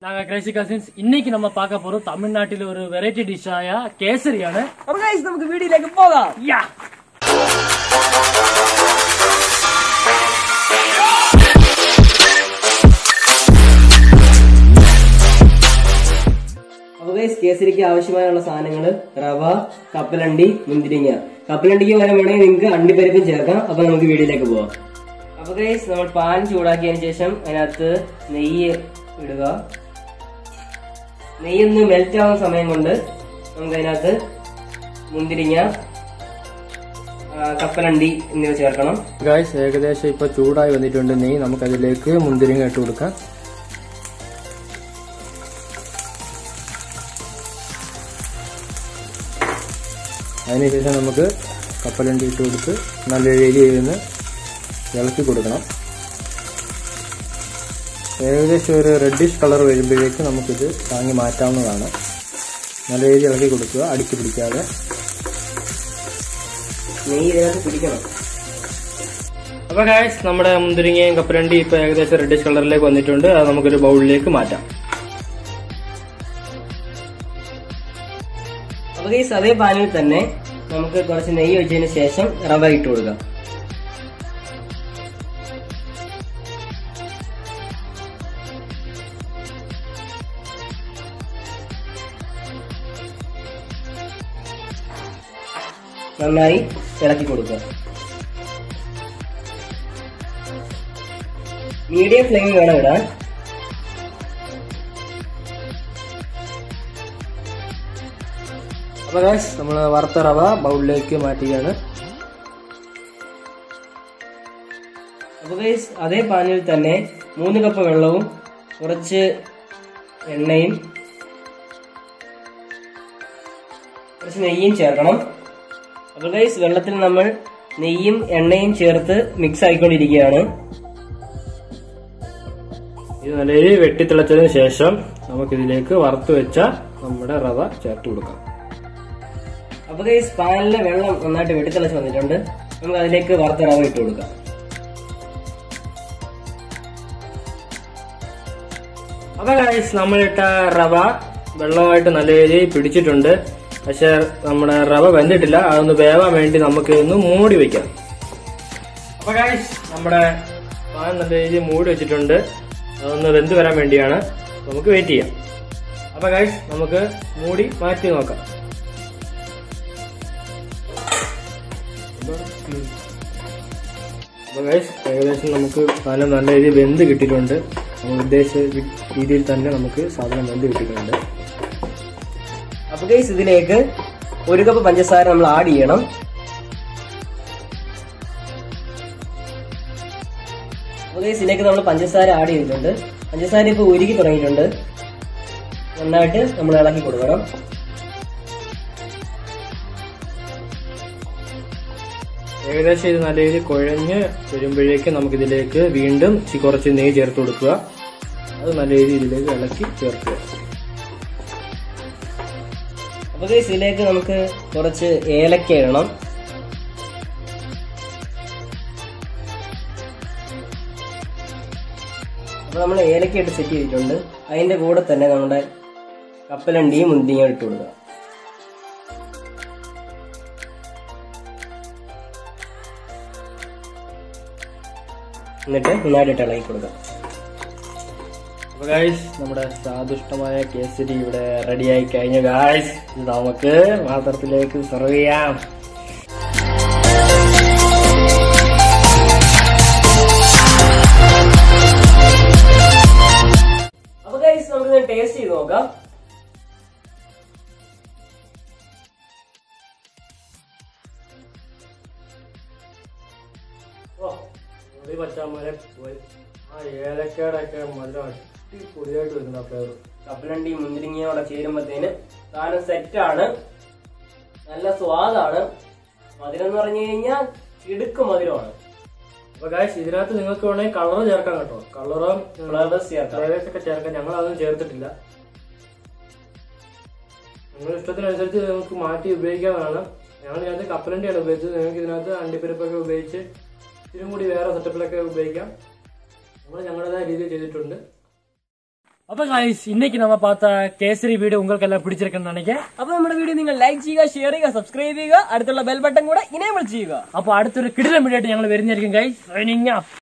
நாங்க Crazy cousins இன்னைக்கு நம்ம பார்க்க போறோம் தமிழ்நாட்டில் ஒரு வெரைட்டி டிஷ்ஷாய கேசரியான അപ്പൊ ഗൈസ് നമുക്ക് വീഡിയോയിലേക്ക് പോകാം யா അപ്പൊ ഗൈസ് കേസരിക്ക് ആവശ്യമായുള്ള സാധനങ്ങൾ റവ കപ്പലണ്ടി മുന്തിരിങ്ങ കപ്പലണ്ടിക്ക് പകരം വേണമെങ്കിൽ നിങ്ങൾക്ക് അണ്ടിപ്പരിപ്പും ചേർക്കാം അപ്പൊ നമുക്ക് വീഡിയോയിലേക്ക് പോവാം അപ്പൊ ഗൈസ് നമ്മൾ പാൻ ചൂടാക്കിയതിന് ശേഷം അതിനകത്ത് നെയ്യ് ഇടുക നെയ്യൊന്ന് മെൽറ്റ് ആവുന്ന സമയം കൊണ്ട് നമുക്ക് അതിനകത്ത് മുന്തിരിങ്ങ ആ, കപ്പലണ്ടി എന്നിവ ചേർക്കണം ഗായ്സ് ഏകദേശം ഇപ്പൊ ചൂടായി വന്നിട്ടുണ്ട് നെയ്യ് നമുക്ക് അതിലേക്ക് മുന്തിരിങ്ങ ഇട്ട് കൊടുക്കാം അതിനുശേഷം നമുക്ക് കപ്പലണ്ടി ഇട്ട് കൊടുത്ത് നല്ല രീതിയിൽ നിന്ന് ഇളക്കി കൊടുക്കണം ഏകദേശം ഒരു റെഡിഷ് കളർ വരുമ്പോഴേക്ക് നമുക്കിത് താങ്ങി മാറ്റാവുന്നതാണ് നല്ല രീതിയിൽ ഇളക്കി കൊടുക്കുക അടിച്ചു പിടിക്കാതെ നെയ്യ് ഇതിനകത്ത് പിടിക്കണം അപ്പൊ ഗായ്സ് നമ്മുടെ മുന്തിരിങ്ങയും കപ്പലണ്ടി ഇപ്പൊ ഏകദേശം റെഡിഷ് കളറിലേക്ക് വന്നിട്ടുണ്ട് അത് നമുക്കൊരു ബൗളിലേക്ക് മാറ്റാം അപ്പൊ ഗൈസ് അതേ പാനിൽ തന്നെ നമുക്ക് കുറച്ച് നെയ്യ് ഒഴിച്ചതിന് ശേഷം റവ ഇട്ട് കൊടുക്കാം നന്നായി ഇളക്കി കൊടുക്കുക മീഡിയം ഫ്ലെയിമിൽ വേണം ഇടാൻ അപ്പൊ ഗായ്സ് നമ്മൾ വറുത്ത റവ ബൗളിലേക്ക് മാറ്റുകയാണ് അപ്പൊ ഗൈസ് അതേ പാനിൽ തന്നെ മൂന്ന് കപ്പ് വെള്ളവും കുറച്ച് എണ്ണയും കുറച്ച് നെയ്യും ചേർക്കണം അപ്പൊ ഗൈസ് വെള്ളത്തിൽ നമ്മൾ നെയ്യും എണ്ണയും ചേർത്ത് മിക്സ് ആയിക്കൊണ്ടിരിക്കുകയാണ് ഇത് നല്ല രീതിയിൽ വെട്ടിത്തിളച്ചതിന് ശേഷം നമുക്കിതിലേക്ക് വറുത്ത് വെച്ച നമ്മുടെ റവ ചേർത്ത് കൊടുക്കാം അപ്പൊ ഗൈസ് പാനിലെ വെള്ളം നന്നായിട്ട് വെട്ടിത്തിളച്ച് വന്നിട്ടുണ്ട് നമുക്ക് അതിലേക്ക് വറുത്ത റവ ഇട്ട് കൊടുക്കാം അപ്പൊ ഗായ്സ് നമ്മളിട്ട റവ വെള്ളമായിട്ട് നല്ല രീതിയിൽ പിടിച്ചിട്ടുണ്ട് പക്ഷെ നമ്മുടെ റവ വെന്തിട്ടില്ല അതൊന്ന് വേവാൻ വേണ്ടി നമുക്ക് ഒന്ന് മൂടി വെക്കാം അപ്പൊ ഗായ്സ് നമ്മുടെ പാൻ നല്ല രീതിയിൽ മൂടി വെച്ചിട്ടുണ്ട് അതൊന്ന് വെന്ത് വരാൻ വേണ്ടിയാണ് നമുക്ക് വെയിറ്റ് ചെയ്യാം അപ്പൊ ഗായ്സ് നമുക്ക് മൂടി മാറ്റി നോക്കാം അപ്പൊ ഗൈസ് ഏകദേശം നമുക്ക് സാധനം നല്ല രീതിയിൽ വെന്ത് കിട്ടിയിട്ടുണ്ട് നമ്മൾ ഉദ്ദേശിച്ച രീതിയിൽ തന്നെ നമുക്ക് സാധനം വെന്ത് കിട്ടിയിട്ടുണ്ട് അപ്പൊ ഗൈസ് ഇതിലേക്ക് ഒരു കപ്പ് പഞ്ചസാര നമ്മൾ ആഡ് ചെയ്യണം അപ്പൊ ഗൈസ് ഇതിലേക്ക് നമ്മൾ പഞ്ചസാര ആഡ് ചെയ്തിട്ടുണ്ട് പഞ്ചസാര ഇപ്പൊ ഉരുകി തുടങ്ങിയിട്ടുണ്ട് നന്നായിട്ട് നമ്മൾ ഇളക്കി കൊടുക്കണം ഏകദേശം ഇത് നല്ല രീതിയിൽ കുഴഞ്ഞ് വരുമ്പോഴേക്ക് നമുക്കിതിലേക്ക് വീണ്ടും ചി- കുറച്ച് നെയ്യ് ചേർത്ത് കൊടുക്കുക അത് നല്ല രീതിയിൽ ഇതിലേക്ക് ഇളക്കി ചേർക്കുക അപ്പൊ ഗൈസ് ഇതിലേക്ക് നമുക്ക് കുറച്ച് ഏലക്ക ഇടണം അപ്പൊ നമ്മൾ ഏലക്ക ഇട്ട് സെറ്റ് ചെയ്തിട്ടുണ്ട് അതിന്റെ കൂടെ തന്നെ നമ്മുടെ കപ്പലണ്ടിയും മുന്തിരിയും ഇട്ട് കൊടുക്കുക എന്നിട്ട് നന്നായിട്ട് ഇളക്കി കൊടുക്കുക അപ്പൊ ഗായ്സ് നമ്മുടെ സ്വാദിഷ്ടമായ കേസരി ഇവിടെ റെഡിയായി കഴിഞ്ഞു ഗായ്സ് ഇത് നമുക്ക് പാത്രത്തിലേക്ക് സെർവ് ചെയ്യാം അപ്പൊ ഗൈസ് നമുക്ക് ടേസ്റ്റ് ചെയ്ത് നോക്കാം ഓ, മുടി പച്ചാമരെ പോയി ആ ഏലക്കയുടെ ഒക്കെ മധുരം അടിപൊളിയായിട്ട് വരുന്ന ഫ്ലേവർ കപ്പലണ്ടി മുന്തിരിങ്ങയോടെ ചേരുമ്പത്തേന് സാധനം സെറ്റാണ് നല്ല സ്വാദാണ് മധുരം എന്ന് പറഞ്ഞു കഴിഞ്ഞാൽ ഇടുക്ക് മധുരമാണ് അപ്പൊ ഗായ്സ് ഇതിനകത്ത് നിങ്ങൾക്ക് വേണമെങ്കിൽ കളർ ചേർക്കാം കേട്ടോ കളറും ഫ്ലവേഴ്സ് ചേർക്കാം ഫ്ലേവേഴ്സ് ഒക്കെ ചേർക്കാം ഞങ്ങൾ അതൊന്നും ചേർത്തിട്ടില്ല നിങ്ങളുടെ ഇഷ്ടത്തിനനുസരിച്ച് നിങ്ങൾക്ക് മാറ്റി ഉപയോഗിക്കാവുന്നതാണ് ഞങ്ങൾ ഇതിനകത്ത് കപ്പലണ്ടിയാണ് ഉപയോഗിച്ചത് നിങ്ങൾക്ക് ഇതിനകത്ത് അണ്ടിപ്പരിപ്പൊക്കെ ഉപയോഗിച്ച് ഇതിനും കൂടി വേറെ സെറ്റപ്പിലൊക്കെ ഉപയോഗിക്കാം നമ്മൾ ഞങ്ങളുടേതായ രീതിയിൽ ചെയ്തിട്ടുണ്ട് அப்ப guys இன்னைக்கு நம்ம பார்த்த கேசரி வீடியோ உங்களுக்கு எல்லாம் பிடிச்சிருக்குன்னு நினைக்கிறேன் അപ്പൊ നമ്മുടെ വീഡിയോ നിങ്ങൾ ലൈക്ക് ചെയ്യുക ഷെയർ ചെയ്യുക സബ്സ്ക്രൈബ് ചെയ്യുക അടുത്തുള്ള ബെൽ ബട്ടൺ കൂടെ ഇനേബിൾ ചെയ്യുക അപ്പൊ അടുത്തൊരു കിടിലം വീഡിയോ ആയിട്ട് ഞങ്ങൾ വരുന്നതായിരിക്കും ഗൈസ് സൈനിങ്